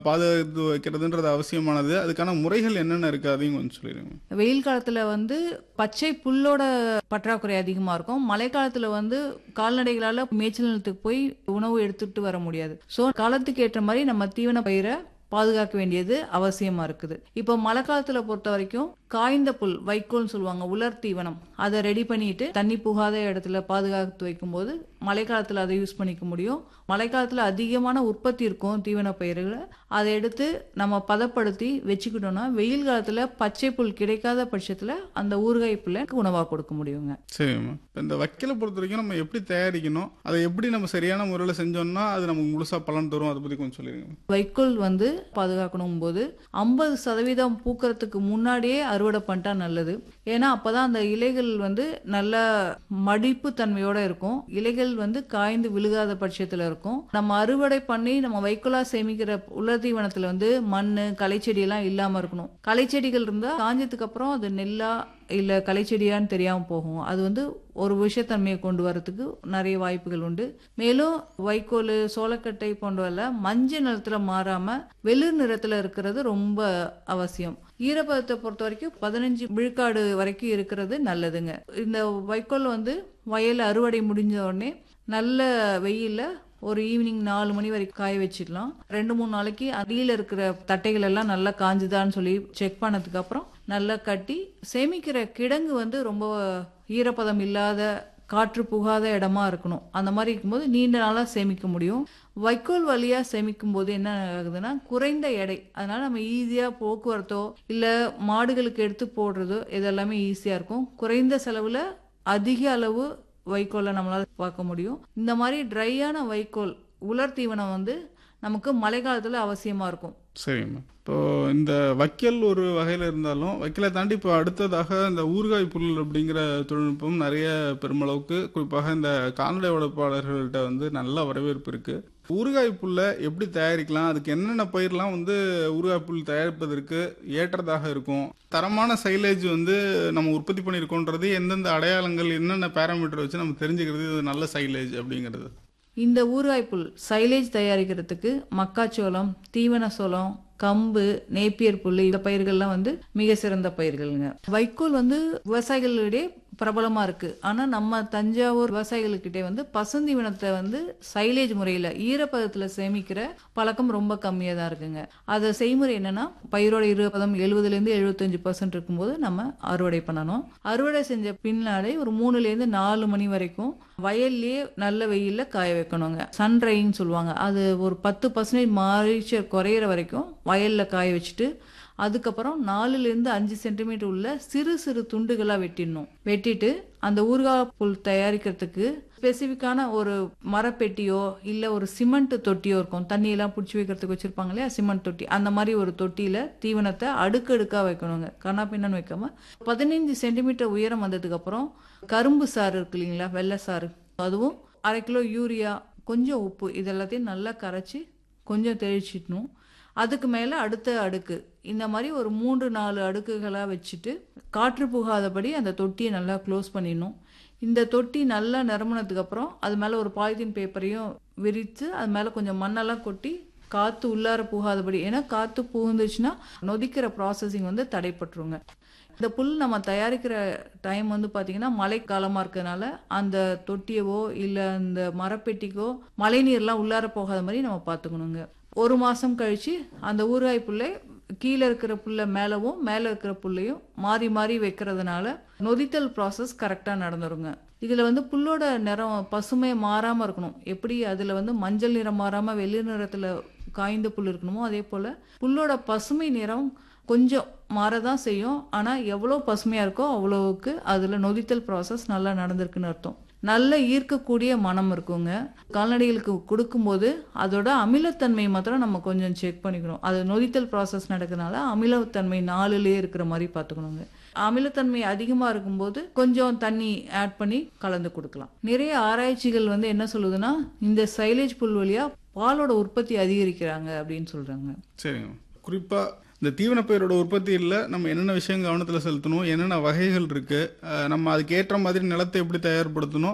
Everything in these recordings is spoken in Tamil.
பாதுகாத்து வைக்கிறதுன்றது அவசியமானது அதுக்கான முறைகள் என்னென்ன இருக்கு அதையும் கொஞ்சம் சொல்லிடுங்க வெயில் காலத்துல வந்து பச்சை புல்லோட பற்றாக்குறை அதிகமா இருக்கும் மழை காலத்துல வந்து கால்நடைகளால மேய்ச்சல் நிலத்துக்கு போய் உணவு எடுத்துட்டு வர முடியாது ஸோ காலத்துக்கு ஏற்ற மாதிரி நம்ம தீவன பயிரை பாதுகாக்க வேண்டியது அவசியமா இருக்குது இப்போ மழை காலத்துல பொறுத்த வரைக்கும் காய்ந்த புல் வைக்கோல்னு சொல்லுவாங்க உலர் தீவனம் அதை ரெடி பண்ணிட்டு தண்ணி புகாத இடத்துல பாதுகாத்து வைக்கும்போது மழை காலத்துல அதை யூஸ் பண்ணிக்க முடியும் மழை காலத்துல அதிகமான உற்பத்தி இருக்கும் தீவன பயிர்களை அதை எடுத்து நம்ம பதப்படுத்தி வச்சுக்கிட்டோம்னா வெயில் காலத்துல பச்சை புல் கிடைக்காத பட்சத்துல அந்த ஊறுகாய் புல்லை உணவா கொடுக்க முடியுங்க சரிம்மா இப்போ இந்த வைக்கலை பொறுத்த வரைக்கும் நம்ம எப்படி தயாரிக்கணும் அதை எப்படி நம்ம சரியான முறையில் செஞ்சோம்னா அது நமக்கு முழுசா பலன் தரும் அதை பற்றி கொஞ்சம் சொல்லிடுங்க வைக்கோல் வந்து பாதுகாக்கணும் போது ஐம்பது சதவீதம் பூக்கறதுக்கு முன்னாடியே அறுவடை பண்ணிட்டா நல்லது ஏன்னா அப்பதான் அந்த இலைகள் வந்து நல்ல மடிப்பு தன்மையோட இருக்கும் இலைகள் வந்து காய்ந்து விழுகாத பட்சத்துல இருக்கும் நம்ம அறுவடை பண்ணி நம்ம வைக்கோலா சேமிக்கிற உலர் தீவனத்துல வந்து மண் களைச்செடி எல்லாம் இல்லாம இருக்கணும் களைச்செடிகள் இருந்தா காஞ்சதுக்கு அப்புறம் அது நெல்லா இல்ல களைச்செடியான்னு தெரியாம போகும் அது வந்து ஒரு விஷத்தன்மையை கொண்டு வரதுக்கு நிறைய வாய்ப்புகள் உண்டு மேலும் வைக்கோல் சோளக்கட்டை போன்றவல்ல மஞ்சள் நிறத்துல மாறாம வெளிர் நிறத்துல இருக்கிறது ரொம்ப அவசியம் ஈரப்பதத்தை பொறுத்த வரைக்கும் பதினஞ்சு விழுக்காடு வரைக்கும் இருக்கிறது நல்லதுங்க இந்த வைக்கோல் வந்து வயல் அறுவடை முடிஞ்ச உடனே நல்ல வெயில்ல ஒரு ஈவினிங் நாலு மணி வரைக்கும் காய வச்சிடலாம் ரெண்டு மூணு நாளைக்கு அடியில் இருக்கிற தட்டைகள் எல்லாம் நல்லா காஞ்சுதான்னு சொல்லி செக் பண்ணதுக்கு அப்புறம் நல்லா கட்டி சேமிக்கிற கிடங்கு வந்து ரொம்ப ஈரப்பதம் இல்லாத காற்று புகாத இடமா இருக்கணும் அந்த மாதிரி இருக்கும்போது நீண்ட நாளா சேமிக்க முடியும் வைக்கோல் வழியா சேமிக்கும் போது என்ன ஆகுதுன்னா குறைந்த எடை அதனால நம்ம ஈஸியா போக்குவரத்தோ இல்ல மாடுகளுக்கு எடுத்து போடுறதோ இதெல்லாமே ஈஸியா இருக்கும் குறைந்த செலவுல அதிக அளவு வைக்கோலை நம்மளால பார்க்க முடியும் இந்த மாதிரி ட்ரையான வைக்கோல் உலர் தீவனம் வந்து நமக்கு மழை காலத்துல அவசியமா இருக்கும் சரிம்மா இப்போ இந்த வைக்கல் ஒரு வகையில் இருந்தாலும் வைக்கலை தாண்டி இப்போ அடுத்ததாக இந்த ஊறுகாய் புல் அப்படிங்கிற தொழில்நுட்பம் நிறைய பெருமளவுக்கு குறிப்பாக இந்த கால்நடை வளர்ப்பாளர்கள்ட்ட வந்து நல்ல வரவேற்பு இருக்கு ஊறுகாய் புல்லை எப்படி தயாரிக்கலாம் அதுக்கு என்னென்ன பயிர்லாம் வந்து ஊறுகாய் புல் தயாரிப்பதற்கு ஏற்றதாக இருக்கும் தரமான சைலேஜ் வந்து நம்ம உற்பத்தி பண்ணியிருக்கோன்றது எந்தெந்த அடையாளங்கள் என்னென்ன பேராமீட்டர் வச்சு நம்ம தெரிஞ்சுக்கிறது இது நல்ல சைலேஜ் அப்படிங்கிறது இந்த ஊறுகாய் புல் சைலேஜ் தயாரிக்கிறதுக்கு மக்காச்சோளம் தீவன சோளம் கம்பு நேப்பியர் புல் இந்த பயிர்கள்லாம் வந்து மிக சிறந்த பயிர்கள்ங்க வைக்கோல் வந்து விவசாயிகளிடையே பிரபலமா இருக்கு ஆனா நம்ம தஞ்சாவூர் விவசாயிகளுக்கிட்டே வந்து பசுந்தீவனத்தை வந்து சைலேஜ் முறையில ஈரப்பதத்துல சேமிக்கிற பழக்கம் ரொம்ப கம்மியா தான் இருக்குங்க அது செய்முறை என்னன்னா பயிரோட ஈரப்பதம் எழுபதுல இருந்து எழுபத்தஞ்சு பர்சன்ட் இருக்கும்போது நம்ம அறுவடை பண்ணணும் அறுவடை செஞ்ச பின்னாடி ஒரு மூணுல இருந்து நாலு மணி வரைக்கும் வயல்லயே நல்ல வெயில்ல காய வைக்கணுங்க சன் ட்ரைன்னு சொல்லுவாங்க அது ஒரு பத்து பர்சன்டேஜ் மாய்ச்சர் குறையிற வரைக்கும் வயல்ல காய வச்சுட்டு அதுக்கப்புறம் நாலுலேருந்து அஞ்சு சென்டிமீட்டர் உள்ள சிறு சிறு துண்டுகளாக வெட்டிடணும் வெட்டிட்டு அந்த ஊறுகாய் புல் தயாரிக்கிறதுக்கு ஸ்பெசிஃபிக்கான ஒரு மரப்பெட்டியோ இல்லை ஒரு சிமெண்ட் தொட்டியோ இருக்கும் தண்ணியெல்லாம் பிடிச்சி வைக்கிறதுக்கு வச்சிருப்பாங்க இல்லையா சிமெண்ட் தொட்டி அந்த மாதிரி ஒரு தொட்டியில் தீவனத்தை அடுக்கடுக்காக வைக்கணுங்க கண்ணா பின்னன்னு வைக்காம பதினைஞ்சு சென்டிமீட்டர் உயரம் வந்ததுக்கப்புறம் கரும்பு சாறு இருக்கு இல்லைங்களா வெள்ளை சாறு அதுவும் அரை கிலோ யூரியா கொஞ்சம் உப்பு இது எல்லாத்தையும் நல்லா கரைச்சி கொஞ்சம் தெளிச்சிடணும் அதுக்கு மேலே அடுத்த அடுக்கு இந்த மாதிரி ஒரு மூன்று நாலு அடுக்குகளாக வச்சுட்டு காற்று புகாதபடி அந்த தொட்டியை நல்லா க்ளோஸ் பண்ணிடணும் இந்த தொட்டி நல்லா நிரம்பினதுக்கு அப்புறம் அது மேலே ஒரு பாலித்தீன் பேப்பரையும் விரித்து அது மேலே கொஞ்சம் மண்ணெல்லாம் கொட்டி காற்று உள்ளார புகாதபடி ஏன்னா காற்று புகுந்துச்சுன்னா நொதிக்கிற ப்ராசஸிங் வந்து தடைப்பட்டுருங்க இந்த புல் நம்ம தயாரிக்கிற டைம் வந்து பார்த்தீங்கன்னா மழை காலமாக இருக்கிறதுனால அந்த தொட்டியவோ இல்லை அந்த மரப்பெட்டிக்கோ மழை நீர்லாம் உள்ளார போகாத மாதிரி நம்ம பார்த்துக்கணுங்க ஒரு மாதம் கழித்து அந்த ஊறுகாய் புல்லை கீழே இருக்கிற புல்லை மேலவும் மேலே இருக்கிற புல்லையும் மாறி மாறி வைக்கிறதுனால நொதித்தல் ப்ராசஸ் கரெக்டாக நடந்துருங்க இதில் வந்து புல்லோட நிறம் பசுமை மாறாமல் இருக்கணும் எப்படி அதில் வந்து மஞ்சள் நிறம் மாறாமல் வெள்ளை நிறத்தில் காய்ந்த புல் இருக்கணுமோ அதே போல் புல்லோட பசுமை நிறம் கொஞ்சம் மாறதான் செய்யும் ஆனால் எவ்வளோ பசுமையாக இருக்கோ அவ்வளோவுக்கு அதில் நொதித்தல் ப்ராசஸ் நல்லா நடந்திருக்குன்னு அர்த்தம் நல்ல ஈர்க்கக்கூடிய மனம் இருக்குங்க கால்நடைகளுக்கு கொடுக்கும்போது அதோட அமிலத்தன்மை மாத்திரம் நம்ம கொஞ்சம் செக் பண்ணிக்கணும் அது நொதித்தல் ப்ராசஸ் நடக்கிறதுனால அமிலத்தன்மை நாலுலேயே இருக்கிற மாதிரி பார்த்துக்கணுங்க அமிலத்தன்மை அதிகமாக இருக்கும்போது கொஞ்சம் தண்ணி ஆட் பண்ணி கலந்து கொடுக்கலாம் நிறைய ஆராய்ச்சிகள் வந்து என்ன சொல்லுதுன்னா இந்த சைலேஜ் புல் வழியா பாலோட உற்பத்தி அதிகரிக்கிறாங்க அப்படின்னு சொல்றாங்க சரிங்க குறிப்பாக இந்த தீவனப்பயிரோட உற்பத்தியில் நம்ம என்னென்ன விஷயம் கவனத்தில் செலுத்தணும் என்னென்ன வகைகள் இருக்குது நம்ம அதுக்கு ஏற்ற மாதிரி நிலத்தை எப்படி தயார்படுத்தணும்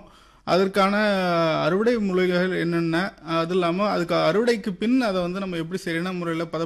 அதற்கான அறுவடை முறைகள் என்னென்ன அது இல்லாமல் அதுக்கு அறுவடைக்கு பின் அதை வந்து நம்ம எப்படி சரியான முறையில் பத